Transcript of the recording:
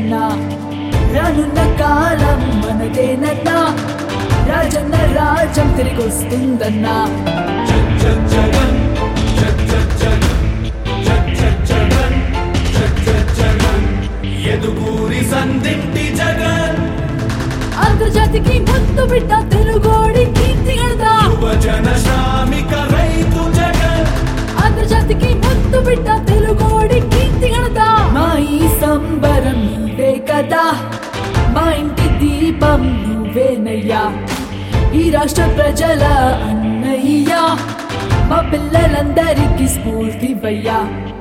జగనన్న రానున్న కాలం మనదేనన్నా రాజన్న రాజ్యం తిరిగొస్తుందన్నా ఎదుగూరి సందింటి జగన్ అంతర్జాతికి ముద్దు బిడ్డ తెలుగోడి కీర్తి గడదా యువజన శ్రామిక రైతు జగన్ అంతర్జాతికి ముద్దు బిడ్డ తెలుగోడి కీర్తి గడదా మా ఈ సంబరం నీవే కదా మా ఇంటి దీపం నువ్వేనయ్యా ఈ రాష్ట్ర ప్రజల అన్నయ్యా మా పిల్లలందరికీ స్ఫూర్తివయ్యా